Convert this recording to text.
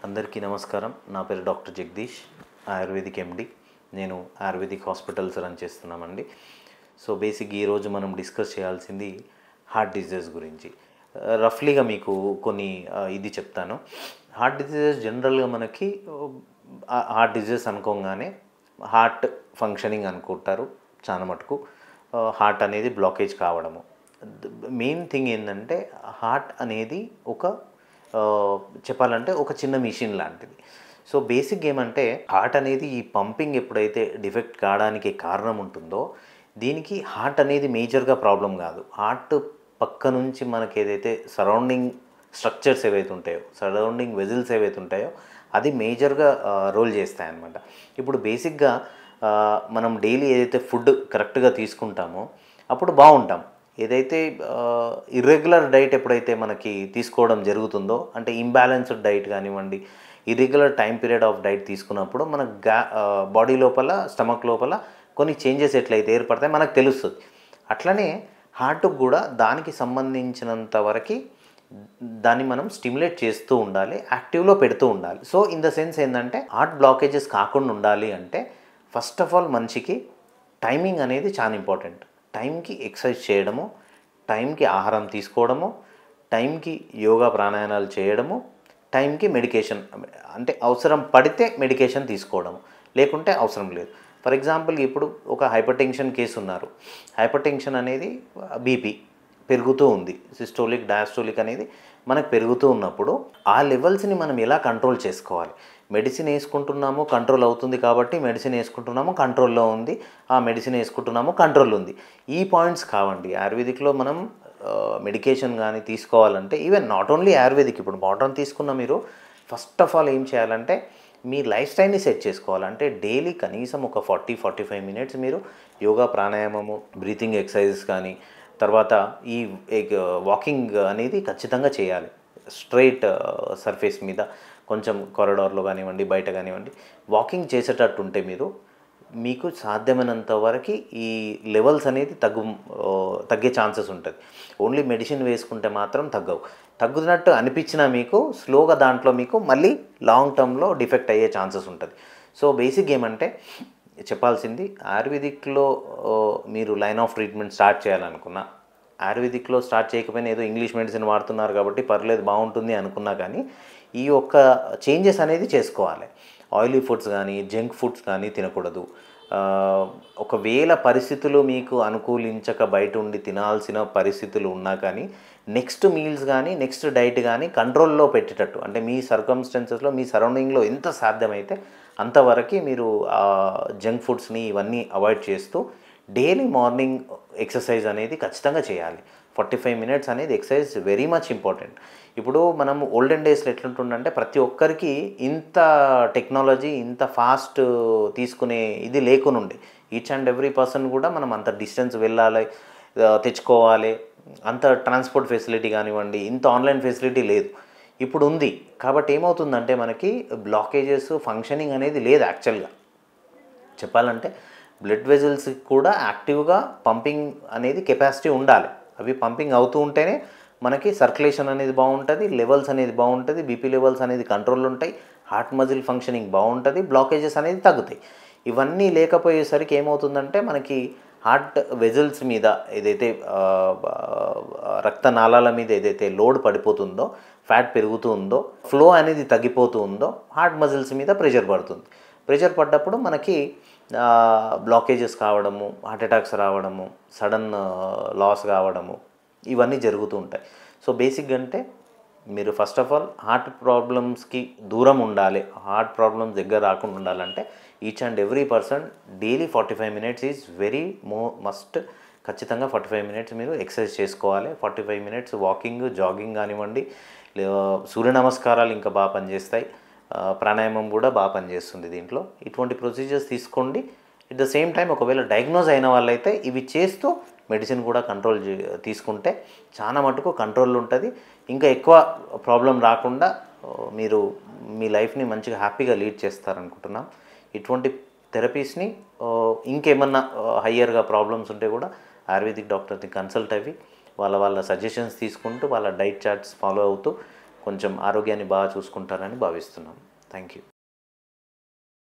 అందరికీ నమస్కారం నా పేరు డాక్టర్ జగదీష్ ఆయుర్వేదిక్ ఎండి నేను ఆయుర్వేదిక్ హాస్పిటల్స్ రన్ చేస్తున్నామండి సో బేసిక్ ఈరోజు మనం డిస్కస్ చేయాల్సింది హార్ట్ డిజీజెస్ గురించి రఫ్లీగా మీకు కొన్ని ఆ, ఇది చెప్తాను హార్ట్ డిజీజెస్ జనరల్గా మనకి హార్ట్ డిజీజెస్ అనుకోగానే హార్ట్ ఫంక్షనింగ్ అనుకుంటారు చాలా మటుకు హార్ట్ అనేది బ్లాకేజ్ కావడము మెయిన్ థింగ్ ఏంటంటే హార్ట్ అనేది ఒక ఆ, చెప్పాలంటే ఒక చిన్న మిషన్ లాంటిది సో బేసిక్ ఏమంటే హార్ట్ అనేది ఈ పంపింగ్ ఎప్పుడైతే డిఫెక్ట్ కావడానికి కారణం ఉంటుందో దీనికి హార్ట్ అనేది మేజర్గా ప్రాబ్లం కాదు హార్ట్ పక్క నుంచి మనకి ఏదైతే సరౌండింగ్ స్ట్రక్చర్స్ ఏవైతే ఉంటాయో సరౌండింగ్ వెజిల్స్ ఏవైతే ఉంటాయో అది మేజర్గా రోల్ చేస్తాయి అన్నమాట ఇప్పుడు బేసిక్గా ఆ, మనం డైలీ ఏదైతే ఫుడ్ కరెక్ట్గా తీసుకుంటామో అప్పుడు బాగుంటాం ఏదైతే ఇర్రెగ్యులర్ డైట్ ఎప్పుడైతే మనకి తీసుకోవడం జరుగుతుందో అంటే ఇంబ్యాలెన్స్డ్ డైట్ కానివ్వండి irregular time period of diet తీసుకున్నప్పుడు మన గా బాడీ లోపల స్టమక్ లోపల కొన్ని చేంజెస్ ఎట్లయితే ఏర్పడతాయి మనకు తెలుస్తుంది అట్లనే హార్ట్కి కూడా దానికి సంబంధించినంత వరకు దాన్ని మనం స్టిమ్యులేట్ చేస్తూ ఉండాలి యాక్టివ్లో పెడుతూ ఉండాలి సో ఇన్ ద సెన్స్ ఏంటంటే హార్ట్ బ్లాకేజెస్ కాకుండా ఉండాలి అంటే ఫస్ట్ ఆఫ్ ఆల్ మనిషికి టైమింగ్ అనేది చాలా ఇంపార్టెంట్ టైంకి ఎక్సర్సైజ్ చేయడము టైంకి ఆహారం తీసుకోవడము టైంకి యోగా ప్రాణాయామాలు చేయడము టైంకి మెడికేషన్ అంటే అవసరం పడితే మెడికేషన్ తీసుకోవడము లేకుంటే అవసరం లేదు ఫర్ ఎగ్జాంపుల్ ఇప్పుడు ఒక హైపర్ టెన్షన్ కేసు ఉన్నారు హైపర్ టెన్షన్ అనేది బీపీ పెరుగుతూ ఉంది సిస్టోలిక్ డయాస్టోలిక్ అనేది మనకు పెరుగుతూ ఉన్నప్పుడు ఆ లెవెల్స్ని మనం ఎలా కంట్రోల్ చేసుకోవాలి మెడిసిన్ వేసుకుంటున్నాము కంట్రోల్ అవుతుంది కాబట్టి మెడిసిన్ వేసుకుంటున్నాము కంట్రోల్లో ఉంది ఆ మెడిసిన్ వేసుకుంటున్నాము కంట్రోల్ ఉంది ఈ పాయింట్స్ కావండి ఆయుర్వేదిక్లో మనం మెడికేషన్ కానీ తీసుకోవాలంటే ఈవెన్ నాట్ ఓన్లీ ఆయుర్వేదిక్ ఇప్పుడు మోడర్న్ తీసుకున్న మీరు ఫస్ట్ ఆఫ్ ఆల్ ఏం చేయాలంటే మీ లైఫ్ స్టైల్ని సెట్ చేసుకోవాలి అంటే డైలీ కనీసం ఒక ఫార్టీ ఫార్టీ ఫైవ్ మినిట్స్ మీరు యోగా ప్రాణాయామము బ్రీతింగ్ ఎక్సర్సైజెస్ కానీ తర్వాత ఈ వాకింగ్ అనేది ఖచ్చితంగా చేయాలి స్ట్రైట్ సర్ఫేస్ మీద కొంచెం కారిడార్లో కానివ్వండి బయట కానివ్వండి వాకింగ్ చేసేటట్టు ఉంటే మీరు మీకు సాధ్యమైనంత వరకు ఈ లెవెల్స్ అనేది తగ్గు ఆ, తగ్గే ఛాన్సెస్ ఉంటుంది ఓన్లీ మెడిసిన్ వేసుకుంటే మాత్రం తగ్గవు తగ్గుతున్నట్టు అనిపించినా మీకు స్లోగా దాంట్లో మీకు మళ్ళీ లాంగ్ టర్మ్లో డిఫెక్ట్ అయ్యే ఛాన్సెస్ ఉంటుంది సో బేసిక్ ఏమంటే చెప్పాల్సింది ఆయుర్వేదిక్లో ఆ, మీరు లైన్ ఆఫ్ ట్రీట్మెంట్ స్టార్ట్ చేయాలనుకున్నా ఆయుర్వేదిక్లో స్టార్ట్ చేయకపోయినా ఏదో ఇంగ్లీష్ మెడిసిన్ వాడుతున్నారు కాబట్టి పర్లేదు బాగుంటుంది అనుకున్నా కానీ ఈ యొక్క చేంజెస్ అనేది చేసుకోవాలి ఆయిలీ ఫుడ్స్ కానీ జంక్ ఫుడ్స్ కానీ తినకూడదు ఆ, ఒకవేళ పరిస్థితులు మీకు అనుకూలించక బయట ఉండి తినాల్సిన పరిస్థితులు ఉన్నా కానీ నెక్స్ట్ మీల్స్ కానీ నెక్స్ట్ డైట్ కానీ కంట్రోల్లో పెట్టేటట్టు అంటే మీ సర్కమ్స్టెన్సెస్లో మీ సరౌండింగ్లో ఎంత సాధ్యమైతే అంతవరకు మీరు జంక్ ఫుడ్స్ని ఇవన్నీ అవాయిడ్ చేస్తూ డైలీ మార్నింగ్ ఎక్సర్సైజ్ అనేది ఖచ్చితంగా చేయాలి ఫార్టీ ఫైవ్ మినిట్స్ అనేది ఎక్సర్సైజ్ వెరీ మచ్ ఇంపార్టెంట్ ఇప్పుడు మనం ఓల్డెన్ డేస్లో ఎట్లుంటుందంటే ప్రతి ఒక్కరికి ఇంత టెక్నాలజీ ఇంత ఫాస్ట్ తీసుకునే ఇది లేకునుండే ఈచ్ అండ్ ఎవ్రీ పర్సన్ కూడా మనం అంత డిస్టెన్స్ వెళ్ళాలి ఆ, తెచ్చుకోవాలి అంత ట్రాన్స్పోర్ట్ ఫెసిలిటీ కానివ్వండి ఇంత ఆన్లైన్ ఫెసిలిటీ లేదు ఇప్పుడు ఉంది కాబట్టి ఏమవుతుందంటే మనకి బ్లాకేజెస్ ఫంక్షనింగ్ అనేది లేదు యాక్చువల్గా చెప్పాలంటే బ్లడ్ వెజల్స్ కూడా యాక్టివ్గా పంపింగ్ అనేది కెపాసిటీ ఉండాలి అవి పంపింగ్ అవుతూ ఉంటేనే మనకి సర్క్యులేషన్ అనేది బాగుంటుంది లెవెల్స్ అనేది బాగుంటుంది బీపీ లెవెల్స్ అనేది కంట్రోల్ ఉంటాయి హార్ట్ మజిల్ ఫంక్షనింగ్ బాగుంటుంది బ్లాకేజెస్ అనేది తగ్గుతాయి ఇవన్నీ లేకపోయేసరికి ఏమవుతుందంటే మనకి హార్ట్ వెజల్స్ మీద ఏదైతే ఆ, ఆ, రక్తనాళాల మీద ఏదైతే లోడ్ పడిపోతుందో ఫ్యాట్ పెరుగుతూ ఉందో ఫ్లో అనేది తగ్గిపోతూ ఉందో హార్ట్ మజిల్స్ మీద ప్రెషర్ పడుతుంది ప్రెషర్ పడ్డప్పుడు మనకి బ్లాకేజెస్ కావడము హార్ట్ అటాక్స్ రావడము సడన్ లాస్ కావడము ఇవన్నీ జరుగుతూ ఉంటాయి సో బేసిక్ అంటే మీరు ఫస్ట్ ఆఫ్ ఆల్ హార్ట్ ప్రాబ్లమ్స్కి దూరం ఉండాలి హార్ట్ ప్రాబ్లమ్స్ దగ్గర రాకుండా ఉండాలంటే each and every person daily forty five minutes is very mo must ఖచ్చితంగా ఫార్టీ ఫైవ్ మినిట్స్ మీరు ఎక్సర్సైజ్ చేసుకోవాలి forty five minutes walking jogging కానివ్వండి లే- సూర్య నమస్కారాలు ఇంకా బాగా పనిచేస్తాయి ఆ, ప్రాణాయామం కూడా బాగా పనిచేస్తుంది దీంట్లో ఇటువంటి ప్రొసీజర్స్ తీసుకోండి ఎట్ ద సేమ్ టైం ఒకవేళ డయాగ్నోజ్ అయిన వాళ్ళైతే ఇవి చేస్తూ మెడిసిన్ కూడా కంట్రోల్ చే- తీసుకుంటే చాలా మటుకు కంట్రోల్ ఉంటుంది ఇంకా ఎక్కువ ప్రాబ్లం రాకుండా ఆ, మీరు మీ లైఫ్ని మంచిగా హ్యాపీగా లీడ్ చేస్తారనుకుంటున్నాం ఇటువంటి థెరపీస్ని ఇంకేమన్నా హయ్యర్గా ప్రాబ్లమ్స్ ఉంటే కూడా ఆయుర్వేదిక్ డాక్టర్ని కన్సల్ట్ అవి వాళ్ళ వాళ్ళ సజెషన్స్ తీసుకుంటూ వాళ్ళ డైట్ చార్ట్స్ ఫాలో అవుతూ కొంచెం ఆరోగ్యాన్ని బాగా చూసుకుంటారని భావిస్తున్నాం థ్యాంక్ యూ